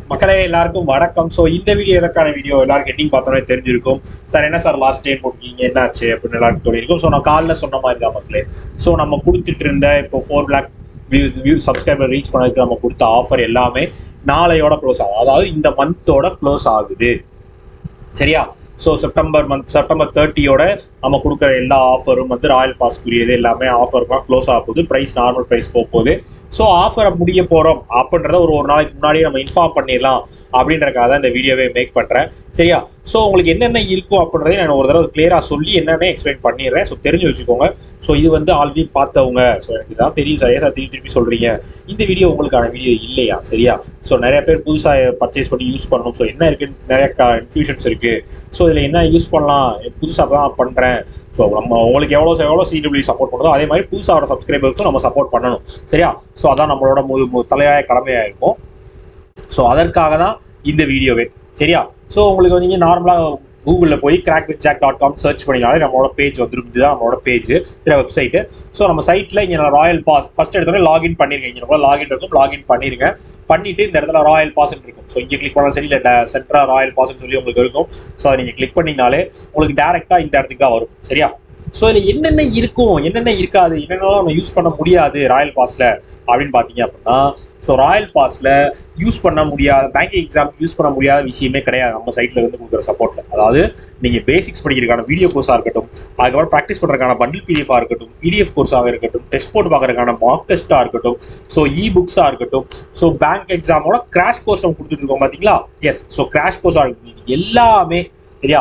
மக்களே எல்லாருக்கும் வணக்கம் ஸோ இந்த வீடியோ எதற்கான வீடியோ எல்லாரும் ஹெட்டிங் பார்த்தோன்னே தெரிஞ்சிருக்கும் சார் என்ன சார் லாஸ்ட் டைம் போட்டீங்க என்னாச்சு அப்படின்னு எல்லாருக்கும் தோணிருக்கும் ஸோ நான் காலைல சொன்ன மாதிரி தான் மக்களே ஸோ நம்ம கொடுத்துட்டு இருந்த இப்போ four lakh views view subscriber reach பண்ணதுக்கு நம்ம கொடுத்த ஆஃபர் எல்லாமே நாளையோட க்ளோஸ் ஆகும் அதாவது இந்த மந்தோட க்ளோஸ் ஆகுது சரியா ஸோ செப்டம்பர் மந்த் செப்டம்பர் தேர்ட்டியோட நம்ம கொடுக்குற எல்லா ஆஃபரும் வந்து ராயல் பாஸ்க்குரியது எல்லாமே ஆஃபருக்குலாம் க்ளோஸ் ஆக போகுது ப்ரைஸ் நார்மல் ப்ரைஸ் போக போகுது ஸோ ஆஃபரை முடிய போகிறோம் அப்படின்றத ஒரு ஒரு நாளைக்கு முன்னாடியே நம்ம இன்ஃபார்ம் பண்ணிடலாம் அப்படின்றக்காக தான் இந்த வீடியோவே மேக் பண்ணுறேன் சரியா ஸோ உங்களுக்கு என்னென்ன இருக்கும் அப்படின்றதையும் நான் ஒரு தடவை கிளியராக சொல்லி என்னென்ன எக்ஸ்பிளைன் பண்ணிடுறேன் ஸோ தெரிஞ்சு வச்சுக்கோங்க ஸோ இது வந்து ஆல்ரெடி பார்த்தவங்க ஸோ எனக்கு இதான் தெரியும் சரியா சார் திருப்பி திருப்பி சொல்கிறீங்க இந்த வீடியோ உங்களுக்கான வீடியோ இல்லையா சரியா ஸோ நிறைய பேர் புதுசாக பர்ச்சேஸ் பண்ணி யூஸ் பண்ணணும் ஸோ என்ன இருக்குன்னு நிறைய இன்ஃபியூஷன்ஸ் இருக்குது ஸோ இதில் என்ன யூஸ் பண்ணலாம் புதுசாக தான் பண்ணுறேன் ஸோ நம்ம உங்களுக்கு எவ்வளோ எவ்வளோ சிடபிள்யூ சப்போர்ட் பண்ணுதோ அதே மாதிரி புதுசாக வர சப்ஸ்கிரைபருக்கும் நம்ம சப்போர்ட் பண்ணணும் சரியா ஸோ அதான் நம்மளோட மு மு- தலையாய கடமையாக இருக்கும் ஸோ அதற்காக தான் இந்த வீடியோவே சரியா ஸோ உங்களுக்கு நீங்கள் நார்மலாக கூகுளில் போய் crack with jack dot com search பண்ணினாலே நம்மளோட பேஜ் வந்துடும் இதுதான் நம்மளோட பேஜ் இதில் வெப்சைட்டு ஸோ நம்ம சைட்டில் இங்கே ராயல் பாஸ் ஃபர்ஸ்ட் எடுத்தோடனே லாகின் பண்ணிருங்க இங்கே நம்ம லாகின் இருக்கும் லாகின் பண்ணிருங்க பண்ணிட்டு இந்த இடத்துல ராயல் பாஸ் இருக்கும் ஸோ இங்கே கிளிக் பண்ணாலும் சரி இல்லை சென்ட்ரா ராயல் பாஸ்ன்னு சொல்லி உங்களுக்கு இருக்கும் ஸோ அதை நீங்கள் கிளிக் பண்ணிங்கனாலே உங்களுக்கு டேரெக்டாக இந்த இடத்துக்கு தான் வரும் சரியா ஸோ இதில் என்னென்ன இருக்கும் என்னென்ன இருக்காது என்னென்னலாம் நம்ம யூஸ் பண்ண முடியாது ராயல் பாஸில் அப்படின்னு பார்த்தீங்க அப்படின்னா ஸோ ராயல் பாஸில் யூஸ் பண்ண முடியாத பேங்கிங் எக்ஸாம் யூஸ் பண்ண முடியாத விஷயமே கிடையாது நம்ம சைட்டில் இருந்து கொடுக்குற சப்போர்ட்டில் அதாவது நீங்கள் பேசிக்ஸ் படிக்கிறதுக்கான வீடியோ கோர்ஸாக இருக்கட்டும் அதுக்கப்புறம் ப்ராக்டிஸ் பண்ணுறதுக்கான பண்டில் பிடிஎஃபாக இருக்கட்டும் பிடிஎஃப் கோர்ஸாக இருக்கட்டும் டெஸ்ட் போட்டு பார்க்கறதுக்கான மார்க் டெஸ்ட்டாக இருக்கட்டும் ஸோ இ புக்ஸாக இருக்கட்டும் ஸோ பேங்க் எக்ஸாமோட கிராஷ் கோர்ஸ் நம்ம கொடுத்துட்டு இருக்கோம் பார்த்தீங்களா எஸ் ஸோ கிராஷ் கோர்ஸாக இருக்கட்டும் எல்லாமே சரியா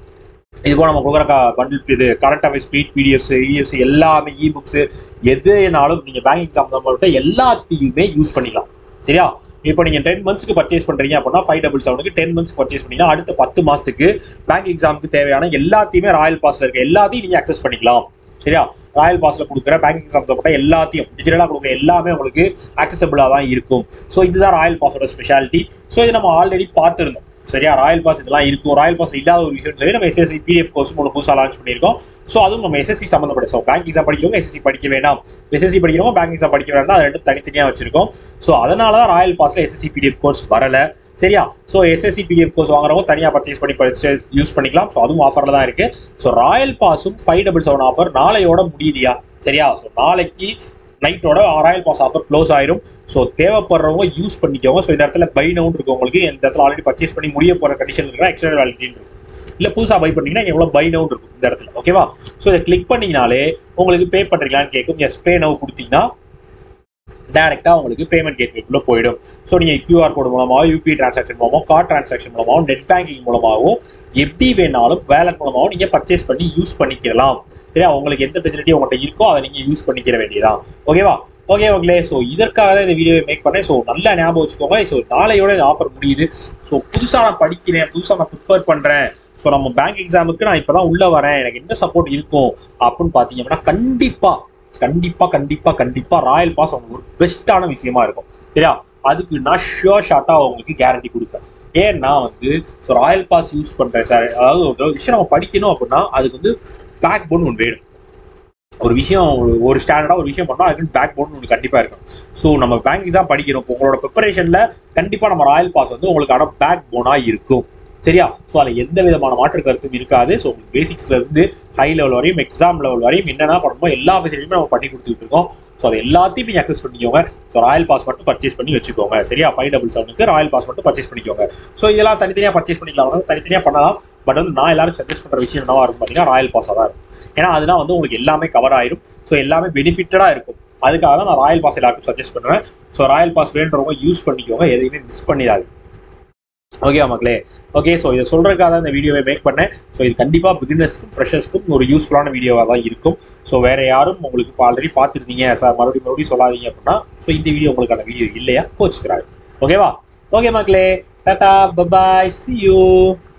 இது போல நம்ம கொடுக்குற பண்டில் இது கரண்ட் அஃபேர்ஸ் ஸ்பீட் பிடிஎஃப்ஸ் இஎஃப்ஸ் எல்லாமே இ புக்ஸ் எதுனாலும் நீங்கள் பேங்க் எக்ஸாம் நம்மள்கிட்ட எல்லாத்தையுமே யூஸ் பண்ணிக்கலாம் சரியா இப்போ நீங்கள் டென் மந்த்ஸ்க்கு பர்ச்சேஸ் பண்ணுறீங்க அப்படின்னா ஃபைவ் டபுள் செவனுக்கு டென் மந்த்ஸ் பர்ச்சேஸ் பண்ணீங்கன்னா அடுத்த பத்து மாதத்துக்கு பேங்க் எக்ஸாமுக்கு தேவையான எல்லாத்தையுமே ராயல் பாஸில் இருக்க எல்லாத்தையும் நீங்கள் அக்சஸ் பண்ணிக்கலாம் சரியா ராயல் பாஸில் கொடுக்குற பேங்க் எக்ஸாம் போட்ட எல்லாத்தையும் டிஜிட்டலாக கொடுக்குற எல்லாமே உங்களுக்கு அக்சசபிளாக தான் இருக்கும் ஸோ இதுதான் ராயல் பாஸோட ஸ்பெஷாலிட்டி ஸோ இது நம்ம ஆல்ரெடி பார்த்துருந்தோம் சரியா ராயல் பாஸ் இதெல்லாம் இருக்கும் ராயல் பாஸ் இல்லாத ஒரு விஷயம் சொல்லி நம்ம எஸ்எஸ்சி பிடிஎஃப் கோர்ஸ் ஒன்று புதுசாக லான்ச் பண்ணியிருக்கோம் ஸோ அதுவும் நம்ம எஸ்எஸ்சி சம்மந்தப்பட்ட ஸோ பேங்க் எக்ஸாம் படிக்கிறவங்க எஸ்எஸ்சி படிக்க வேண்டாம் எஸ்எஸ்சி படிக்கிறவங்க பேங்க் எக்ஸாம் படிக்க வேண்டாம் அது ரெண்டும் தனித்தனியாக வச்சிருக்கோம் ஸோ அதனால தான் ராயல் பாஸில் எஸ்எஸ்சி பிடிஎஃப் கோர்ஸ் வரல சரியா ஸோ எஸ்எஸ்சி பிடிஎஃப் கோர்ஸ் வாங்குறவங்க தனியாக பர்ச்சேஸ் பண்ணி படிச்சு யூஸ் பண்ணிக்கலாம் ஸோ அதுவும் ஆஃபரில் தான் இருக்கு ஸோ ராயல் பாஸும் ஃபைவ் டபுள் செவன் ஆஃபர் நாளையோட முடியுதியா சரியா ஸோ நாளைக்கு நைட்டோட ராயல் பாஸ் ஆஃபர் க்ளோஸ் ஆயிரும் ஸோ தேவைப்படுறவங்க யூஸ் பண்ணிக்கோங்க ஸோ இந்த இடத்துல பை நவுன் இருக்கு உங்களுக்கு இந்த இடத்துல ஆல்ரெடி பர்ச்சேஸ் பண்ணி முடிய போகிற கண்டிஷன் இருக்கிற எக்ஸ்டர்னல் வேலிட்டின்னு இருக்கும் இல்லை புதுசாக பை பண்ணீங்கன்னா எவ்வளோ பை நவுன் இருக்கும் இந்த இடத்துல ஓகேவா ஸோ இதை கிளிக் பண்ணீங்கனாலே உங்களுக்கு பே பண்ணுறீங்களான்னு கேட்கும் எஸ் பே நவ் கொடுத்தீங்கன்னா டேரெக்டாக உங்களுக்கு பேமெண்ட் கேட்வேக்குள்ளே போயிடும் ஸோ நீங்கள் QR கோடு மூலமாகவும் யூபிஐ டிரான்சாக்ஷன் மூலமாகவும் கார்ட் டிரான்சாக்ஷன் மூலமாகவும் நெட் பேங்கிங் மூலமாகவும் எப்படி வேணாலும் வேலட் மூலமாகவும் நீங்கள் பர்ச்சேஸ் பண்ணி யூஸ் பண்ணிக்கலாம் சரியா உங்களுக்கு எந்த ஃபெசிலிட்டி உங்கள்கிட்ட இருக்கோ அதை நீங்கள் யூஸ் பண்ணிக்கிற வேண்டியதான் ஓகேவா ஓகே ஓகே ஸோ இதற்காக தான் இந்த வீடியோவை மேக் பண்ணேன் ஸோ நல்லா ஞாபகம் வச்சுக்கோங்க ஸோ நாளையோட இந்த ஆஃபர் முடியுது ஸோ புதுசாக நான் படிக்கிறேன் புதுசாக நான் ப்ரிப்பேர் பண்ணுறேன் ஸோ நம்ம பேங்க் எக்ஸாமுக்கு நான் இப்போ தான் உள்ளே வரேன் எனக்கு என்ன சப்போர்ட் இருக்கும் அப்படின்னு பார்த்தீங்க அப்படின்னா கண்டிப்பாக கண்டிப்பாக கண்டிப்பாக கண்டிப்பாக ராயல் பாஸ் உங்களுக்கு ஒரு பெஸ்ட்டான விஷயமா இருக்கும் சரியா அதுக்கு நான் ஷுவர் ஷார்ட்டாக உங்களுக்கு கேரண்டி கொடுப்பேன் ஏன்னா வந்து ஸோ ராயல் பாஸ் யூஸ் பண்ணுறேன் சார் அதாவது ஒரு விஷயம் நம்ம படிக்கணும் அப்படின்னா அதுக்கு வந்து பேக் போன் ஒன்று வேணும் ஒரு விஷயம் ஒரு- ஒரு ஸ்டாண்டர்டாக ஒரு விஷயம் பண்ணால் அதுக்கு பேக் போன் ஒன்று கண்டிப்பாக இருக்கும் ஸோ நம்ம பேங்க் எக்ஸாம் படிக்கிறோம் இப்போ உங்களோட ப்ரிப்பரேஷனில் கண்டிப்பாக நம்ம ராயல் பாஸ் வந்து உங்களுக்கான பேக் போனாக இருக்கும் சரியா ஸோ அதில் எந்த விதமான மாற்று கருத்தும் இருக்காது ஸோ உங்களுக்கு பேசிக்ஸ்ல இருந்து ஹை லெவல் வரையும் எக்ஸாம் லெவல் வரையும் என்னென்ன பண்ணணுமோ எல்லா ஃபெசிலிட்டியுமே நம்ம பண்ணி கொடுத்துட்டு இருக்கோம் ஸோ அது எல்லாத்தையும் நீங்கள் அக்சஸ் பண்ணிக்கோங்க ஸோ ராயல் பாஸ் மட்டும் பர்ச்சேஸ் பண்ணி வச்சுக்கோங்க சரியா ஃபைவ் டபுள் செவனுக்கு ராயல் பாஸ் மட்டும் பர்ச்சேஸ் பண்ணிக்கோங்க ஸோ இதெல்லாம் தனித்தனியாக பர்ச்சேஸ் பண்ணிக்கலாம் தனித்தனியாக பண்ணலாம் பட் வந்து நான் எல்லாரும் சஜஸ்ட் பண்ணுற விஷயம் என்னவா இருக்கும் பார்த்தீங்கன்னா ராயல் பாஸாக தான் இருக்கும் ஏன்னா அதெல்லாம் வந்து உங்களுக்கு எல்லாமே கவர் ஆயிரும் ஸோ எல்லாமே பெனிஃபிட்டடாக இருக்கும் அதுக்காக தான் நான் ராயல் பாஸ் எல்லாருக்கும் சஜஸ்ட் பண்ணுவேன் ஸோ ராயல் பாஸ் வேண்டவங்க யூஸ் பண்ணிக்கோங்க எதையுமே மிஸ் பண்ணிடாது ஓகே மக்களே ஓகே ஸோ இதை சொல்கிறதுக்காக தான் இந்த வீடியோவை மேக் பண்ணேன் ஸோ இது கண்டிப்பாக பிகினர்ஸ்க்கும் ஃப்ரெஷர்ஸ்க்கும் ஒரு யூஸ்ஃபுல்லான வீடியோவாக தான் இருக்கும் ஸோ வேற யாரும் உங்களுக்கு இப்போ ஆல்ரெடி பார்த்துருந்தீங்க சார் மறுபடியும் மறுபடியும் சொல்லாதீங்க அப்படின்னா ஸோ இந்த வீடியோ உங்களுக்கான வீடியோ இல்லையா கோச்சுக்கிறாங்க ஓகேவா ஓகே மக்களே டாடா பபாய் சி யூ